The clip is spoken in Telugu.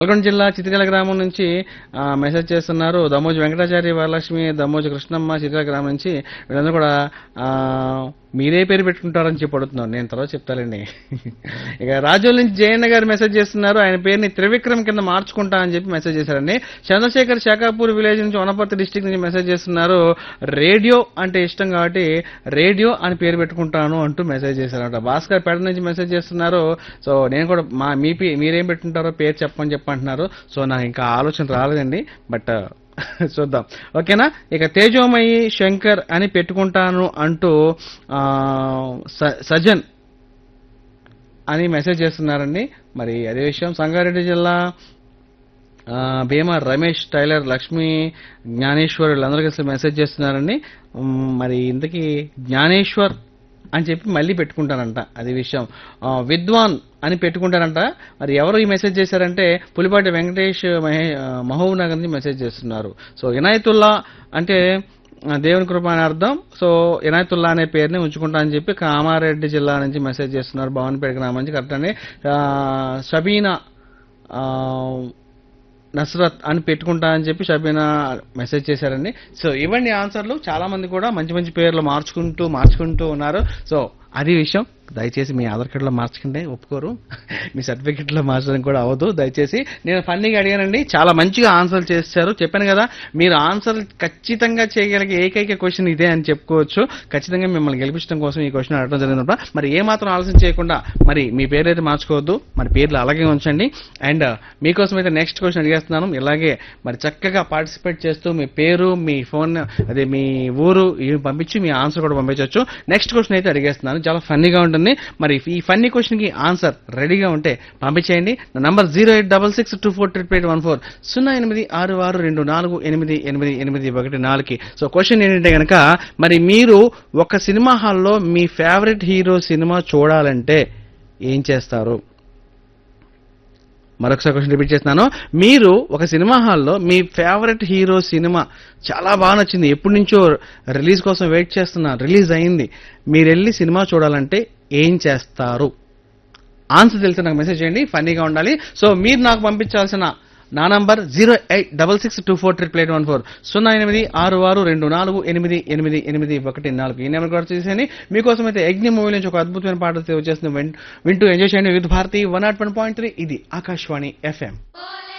నల్గొండ జిల్లా చితికల గ్రామం నుంచి ఆ, మెసేజ్ చేస్తున్నారు దమోజు వెంకటాచారి వరలక్ష్మి దమోజు కృష్ణమ్మ చితికల గ్రామం నుంచి వీళ్ళందరూ కూడా ఆ, మీరే పేరు పెట్టుకుంటారని చెప్పి అడుగుతున్నారు నేను తర్వాత చెప్తానండి ఇక రాజోల్ నుంచి జయన్న గారు మెసేజ్ చేస్తున్నారు ఆయన పేరుని త్రివిక్రమ్ కింద మార్చుకుంటా అని చెప్పి మెసేజ్ చేశారండి చంద్రశేఖర్ శాఖాపూర్ విలేజ్ నుంచి వనపర్తి డిస్టిక్ నుంచి మెసేజ్ చేస్తున్నారు రేడియో అంటే ఇష్టం కాబట్టి రేడియో అని పేరు పెట్టుకుంటాను అంటూ మెసేజ్ చేశారట భాస్కర్ పేట నుంచి మెసేజ్ చేస్తున్నారు సో నేను కూడా మా మీ పే- మీరేం పెట్టుకుంటారో పేరు చెప్పమని చెప్పంటున్నారు సో నాకు ఇంకా ఆలోచన రాలేదండి బట్ చూద్దాం ఓకేనా ఇక తేజోమయి శంకర్ అని పెట్టుకుంటాను అంటూ ఆ, స- సజన్ అని మెసేజ్ చేస్తున్నారండి మరి అదే విషయం సంగారెడ్డి జిల్లా ఆ, భీమా రమేష్ టైలర్ లక్ష్మి జ్ఞానేశ్వర్ వీళ్ళందరికీ అసలు మెసేజ్ చేస్తున్నారండి ఉమ్, మరి ఇంతకీ జ్ఞానేశ్వర్ అని చెప్పి మళ్ళీ పెట్టుకుంటారంట అది విషయం ఆ, విద్వాన్ అని పెట్టుకుంటారంట మరి ఎవరు ఈ మెసేజ్ చేశారంటే పులిపాటి వెంకటేష్ మహే ఆ, మహబూబ్ నగర్ నుంచి మెసేజ్ చేస్తున్నారు సో ఇనాయతుల్లా అంటే ఆ, దేవుని కృప అని అర్థం సో ఇనాయతుల్లా అనే పేరుని ఉంచుకుంటా అని చెప్పి కామారెడ్డి జిల్లా నుంచి మెసేజ్ చేస్తున్నారు భవన్పేట గ్రామం నుంచి కరెక్ట్ అండి ఆ, షబీనా ఆ, నస్రత్ అని పెట్టుకుంటా అని చెప్పి షబీనా మెసేజ్ చేశారండి సో ఇవన్నీ ఆన్సర్లు చాలా మంది కూడా మంచి మంచి పేర్లు మార్చుకుంటూ మార్చుకుంటూ ఉన్నారు సో అది విషయం దయచేసి మీ ఆధార్ కార్డులో మార్చకండి ఒప్పుకోరు మీ సర్టిఫికెట్లో మార్చడం కూడా అవ్వదు దయచేసి నేను ఫన్నీగా అడిగానండి చాలా మంచిగా ఆన్సర్ చేశారు చెప్పాను కదా మీరు ఆన్సర్ ఖచ్చితంగా చేయగలిగే ఏకైక క్వశ్చన్ ఇదే అని చెప్పుకోవచ్చు ఖచ్చితంగా మిమ్మల్ని గెలిపించడం కోసం ఈ క్వశ్చన్ అడగడం జరిగిందన్నమాట మరి ఏ మాత్రం ఆలోచన చేయకుండా మరి మీ పేరు అయితే మార్చుకోవద్దు మరి పేర్లు అలాగే ఉంచండి అండ్ మీకోసం అయితే నెక్స్ట్ క్వశ్చన్ అడిగేస్తున్నాను ఇలాగే మరి చక్కగా పార్టిసిపేట్ చేస్తూ మీ పేరు మీ ఫోన్ అదే మీ ఊరు ఇవి పంపించి మీ ఆన్సర్ కూడా పంపించవచ్చు నెక్స్ట్ క్వశ్చన్ అయితే అడిగేస్తున్నాను చాలా ఫన్నీగా ఉంటుంది మరి ఈ ఫన్నీ క్వశ్చన్ కి ఆన్సర్ రెడీగా ఉంటే పంపించేయండి నా number zero eight double six two four triple eight one four సున్నా ఎనిమిది ఆరు ఆరు రెండు నాలుగు ఎనిమిది ఎనిమిది ఎనిమిది ఒకటి నాలుగుకి సో క్వశ్చన్ ఏంటంటే కనుక మరి మీరు ఒక సినిమా హాల్లో మీ ఫేవరెట్ హీరో సినిమా చూడాలంటే ఏం చేస్తారు మరొకసారి క్వశ్చన్ రిపీట్ చేస్తున్నాను మీరు ఒక సినిమా హాల్లో మీ ఫేవరెట్ హీరో సినిమా చాలా బాగా నచ్చింది ఎప్పటి నుంచో రిలీజ్ కోసం వెయిట్ చేస్తున్నా రిలీజ్ అయింది మీరు వెళ్ళి సినిమా చూడాలంటే ఏం చేస్తారు ఆన్సర్ తెలిస్తే నాకు మెసేజ్ చేయండి ఫన్నీగా ఉండాలి సో మీరు నాకు పంపించాల్సిన నా number zero eight double six two four triple eight one four సున్నా ఎనిమిది ఆరు ఆరు రెండు నాలుగు ఎనిమిది ఎనిమిది ఎనిమిది ఒకటి నాలుగు ఈ నెంబర్ కూడా చేసేయండి మీకోసం అయితే యజ్ఞ మూవీ నుంచి ఒక అద్భుతమైన పాట వచ్చేస్తుంది వింటూ ఎంజాయ్ చేయండి with Bharati one nought one point three ఇది ఆకాశవాణి ఎఫ్ఎం Hola,